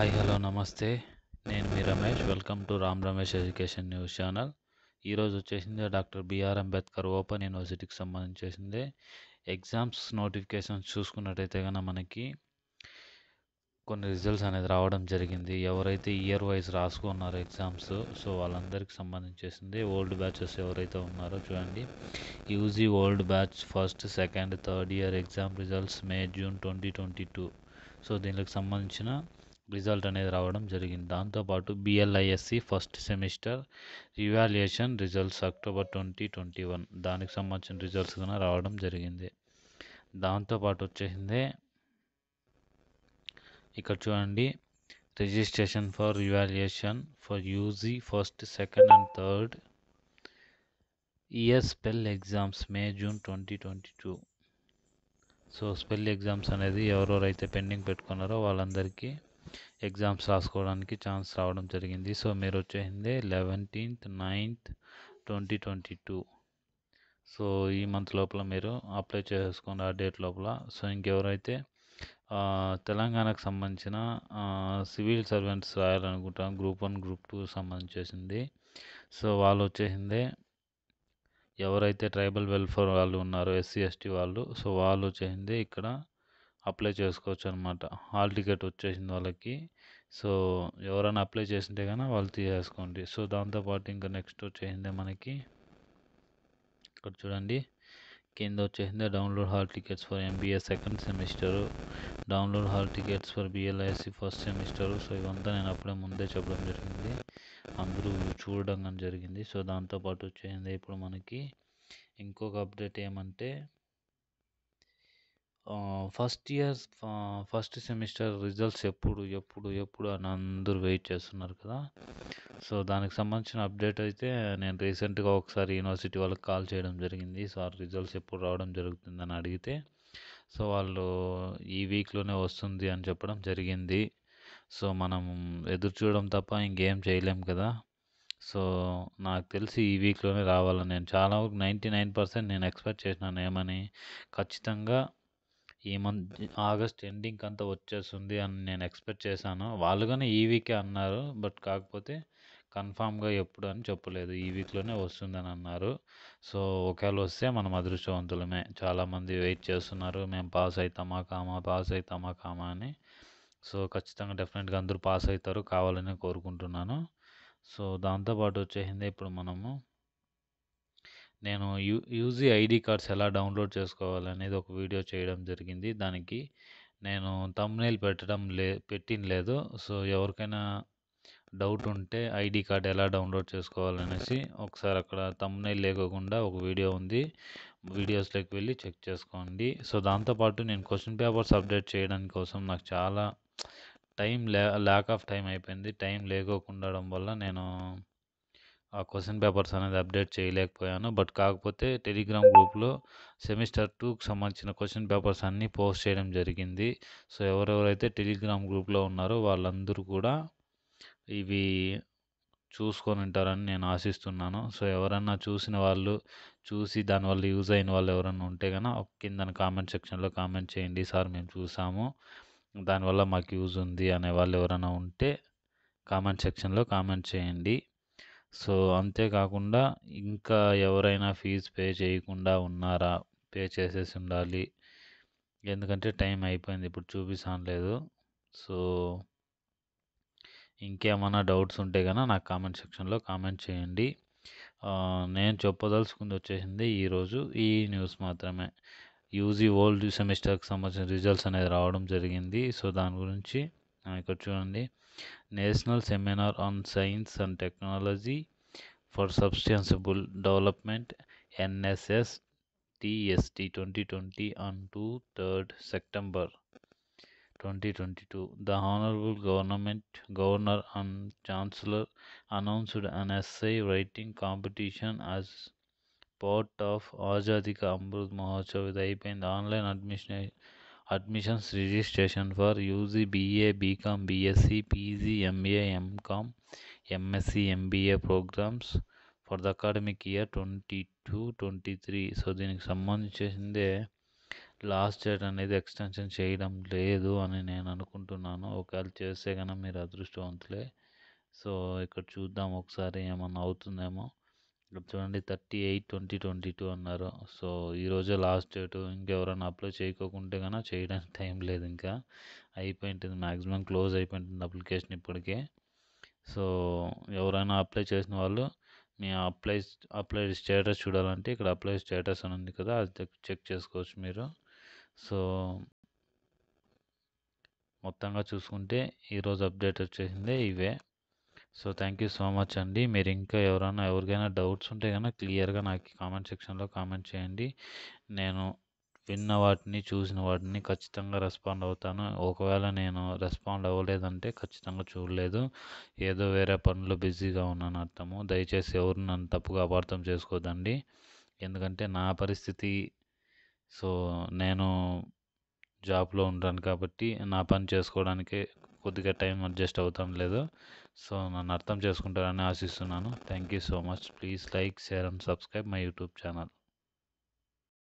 hi hello namaste నేను మీ Ramesh welcome to Ram Ramesh education news channel ఈరోజు వచ్చేసింది డాక్టర్ బిఆర్ అంబేద్కర్ ఓపెన్ యూనివర్సిటీకి సంబంధించేసింది ఎగ్జామ్స్ నోటిఫికేషన్స్ చూసుకున్నట్టయితే కనుక మనకి కొన్ని రిజల్ట్స్ అనేది రావడం జరిగింది ఎవరైతే ఇయర్ వైజ్ రాసుకున్నారో ఎగ్జామ్స్ సో వాళ్ళందరికీ సంబంధించేసింది ఓల్డ్ బ్యాచెస్ ఎవరైతే ఉన్నారో చూడండి UG old batch first second third year exam results May June twenty twenty two so దీనికి సంబంధించిన రిజల్ట్ అనేది రావడం జరిగింది దాంతోపాటు BLISc first semester revaluation results October twenty twenty one దానికి సంబంధించిన రిజల్ట్స్ కూడా రావడం జరిగింది దాంతోపాటు వచ్చేసింది ఇక్కడ చూడండి registration for revaluation for UG first second and third year spell exams May June twenty twenty two so spell exams అనేది ఎవరెవరైతే పెండింగ్ పెట్టుకున్నారో వాళ్ళందరికీ ఎగ్జామ్స్ రాసుకోవడానికి ఛాన్స్ రావడం జరిగింది సో మీరు వచ్చేసింది eleventh ninth twenty twenty two so ఈ మంత్ లోపల మీరు అప్లై చేసుకోండి ఆ డేట్ లోపల సో ఇంకెవరైతే తెలంగాణకు సంబంధించిన సివిల్ సర్వెంట్స్ రాయాలనుకుంటాం గ్రూప్ వన్ గ్రూప్ టూ సంబంధించేసింది సో వాళ్ళు వచ్చేసింది ఎవరైతే ట్రైబల్ వెల్ఫేర్ వాళ్ళు ఉన్నారో ఎస్సీ ఎస్టీ వాళ్ళు సో వాళ్ళు వచ్చేసింది ఇక్కడ అప్లై చేసుకోవచ్చు అనమాట హాల్ టికెట్ వచ్చేసింది వాళ్ళకి సో ఎవరైనా అప్లై చేసింటే కానీ వాళ్ళు తీసేసుకోండి సో దాంతోపాటు ఇంకా నెక్స్ట్ వచ్చేసింది మనకి ఇక్కడ చూడండి కింద వచ్చేసింది download hall tickets for MBA second semester download hall tickets for BLIC first semester so ఇవంతా నేను అప్పుడే ముందే చెప్పడం జరిగింది అందరూ చూడడం కానీ జరిగింది సో దాంతోపాటు వచ్చేసింది ఇప్పుడు మనకి ఇంకొక అప్డేట్ ఏమంటే first year first semester results ఎప్పుడు ఎప్పుడు ఎప్పుడు అని అందరూ వెయిట్ చేస్తున్నారు కదా సో దానికి సంబంధించిన అప్డేట్ అయితే నేను రీసెంట్గా ఒకసారి యూనివర్సిటీ వాళ్ళకి కాల్ చేయడం జరిగింది సార్ రిజల్ట్స్ ఎప్పుడు రావడం జరుగుతుందని అడిగితే సో వాళ్ళు ఈ వీక్లోనే వస్తుంది అని చెప్పడం జరిగింది సో మనం ఎదురు చూడడం తప్ప ఇంకేం చేయలేం కదా సో నాకు తెలిసి ఈ వీక్లోనే రావాలని నేను చాలా వరకు నైంటీ నైన్ పర్సెంట్ నేను ఎక్స్పెక్ట్ చేసినాను ఏమని ఖచ్చితంగా ఈ మంత్ ఆగస్ట్ ఎండింగ్ అంతా వచ్చేస్తుంది అని నేను ఎక్స్పెక్ట్ చేశాను వాళ్ళు కానీ ఈ వీకే అన్నారు బట్ కాకపోతే కన్ఫామ్గా ఎప్పుడు అని చెప్పలేదు ఈ వీక్లోనే వస్తుందని అన్నారు సో ఒకవేళ వస్తే మనం అదృష్టవంతులమే చాలామంది వెయిట్ చేస్తున్నారు మేము పాస్ అవుతామా కామా పాస్ అవుతామా కామా అని సో ఖచ్చితంగా డెఫినెట్గా అందరూ పాస్ అవుతారు కావాలని కోరుకుంటున్నాను సో దాంతోపాటు వచ్చేసింది ఇప్పుడు మనము నేను యూ యూజీ ఐడి కార్డ్స్ ఎలా డౌన్లోడ్ చేసుకోవాలనేది ఒక వీడియో చేయడం జరిగింది దానికి నేను తమ్నేల్ పెట్టడం లే పెట్టిన లేదు సో ఎవరికైనా డౌట్ ఉంటే ఐడి కార్డ్ ఎలా డౌన్లోడ్ చేసుకోవాలనేసి ఒకసారి అక్కడ తమ్నేల్ లేకోకుండా ఒక వీడియో ఉంది వీడియోస్లోకి వెళ్ళి చెక్ చేసుకోండి సో దాంతోపాటు నేను క్వశ్చన్ పేపర్స్ అప్డేట్ చేయడానికి కోసం నాకు చాలా టైం లే ల్యాక్ ఆఫ్ టైం అయిపోయింది టైం లేకోకుండడం వల్ల నేను ఆ క్వశ్చన్ పేపర్స్ అనేది అప్డేట్ చేయలేకపోయాను బట్ కాకపోతే టెలిగ్రామ్ గ్రూప్లో సెమిస్టర్ టూకి సంబంధించిన క్వశ్చన్ పేపర్స్ అన్నీ పోస్ట్ చేయడం జరిగింది సో ఎవరెవరైతే టెలిగ్రామ్ గ్రూప్లో ఉన్నారో వాళ్ళందరూ కూడా ఇవి చూసుకొని ఉంటారని నేను ఆశిస్తున్నాను సో ఎవరన్నా చూసిన వాళ్ళు చూసి దానివల్ల యూజ్ అయిన వాళ్ళు ఎవరన్నా ఉంటే కనుక కింద కామెంట్ సెక్షన్లో కామెంట్ చేయండి సార్ మేము చూసాము దానివల్ల మాకు యూజ్ ఉంది అనే వాళ్ళు ఎవరైనా ఉంటే కామెంట్ సెక్షన్లో కామెంట్ చేయండి సో అంతేకాకుండా ఇంకా ఎవరైనా ఫీజు పే చేయకుండా ఉన్నారా పే చేసేసి ఉండాలి ఎందుకంటే టైం అయిపోయింది ఇప్పుడు చూపిస్తాను లేదు సో ఇంకేమైనా డౌట్స్ ఉంటే కనుక నాకు కామెంట్ సెక్షన్లో కామెంట్ చేయండి నేను చెప్పదలుచుకుంది వచ్చేసింది ఈరోజు ఈ న్యూస్ మాత్రమే యూజీ ఓల్డ్ సెమిస్టర్కి సంబంధించిన రిజల్ట్స్ అనేది రావడం జరిగింది సో దాని గురించి ఇక్కడ చూడండి national seminar on science and technology for sustainable development NSS TST twenty twenty on two third September 2022 the honorable government governor and chancellor announced an essay writing competition as part of Azadi Ka Amrut Mahotsav ఇది అయిపోయింది online admission admissions registration for UG BA BCom BSc PG MA MCom MSc MBA programmes for the academic year twenty two twenty three so దీనికి సంబంధించిందే last date అనేది extension చేయడం లేదు అని నేను అనుకుంటున్నాను ఒకవేళ చేస్తే కనుక మీరు అదృష్టవంతులే సో ఇక్కడ చూద్దాం ఒకసారి ఏమన్నా అవుతుందేమో ఇక్కడ చూడండి thirty eight twenty twenty two అన్నారు సో ఈరోజే లాస్ట్ డేట్ ఇంకెవరైనా అప్లై చేయకోకుంటే కనుక చేయడానికి టైం లేదు ఇంకా అయిపోయింటుంది మ్యాక్సిమం క్లోజ్ అయిపోయింటుంది అప్లికేషన్ ఇప్పటికే సో ఎవరైనా అప్లై చేసిన వాళ్ళు మీ అప్లై అప్లై స్టేటస్ చూడాలంటే ఇక్కడ అప్లై స్టేటస్ అని ఉంది కదా అది చెక్ చేసుకోవచ్చు మీరు సో మొత్తంగా చూసుకుంటే ఈరోజు అప్డేట్ వచ్చేసిందే ఇవే so thank you so much అండి మీరు ఇంకా ఎవరైనా ఎవరికైనా డౌట్స్ ఉంటే కనుక క్లియర్గా నాకు కామెంట్ సెక్షన్లో కామెంట్ చేయండి నేను విన్న వాటిని చూసిన వాటిని ఖచ్చితంగా రెస్పాండ్ అవుతాను ఒకవేళ నేను రెస్పాండ్ అవ్వలేదంటే ఖచ్చితంగా చూడలేదు ఏదో వేరే పనులు బిజీగా ఉన్నాను అర్థము దయచేసి ఎవరు నన్ను తప్పుగా అపార్థం చేసుకోదండి ఎందుకంటే నా పరిస్థితి సో నేను జాబ్లో ఉంటాను కాబట్టి నా పని చేసుకోవడానికి కొద్దిగా టైం అడ్జస్ట్ అవుతాం లేదు సో నన్ను అర్థం చేసుకుంటారని ఆశిస్తున్నాను thank you so much please like share and subscribe my YouTube channel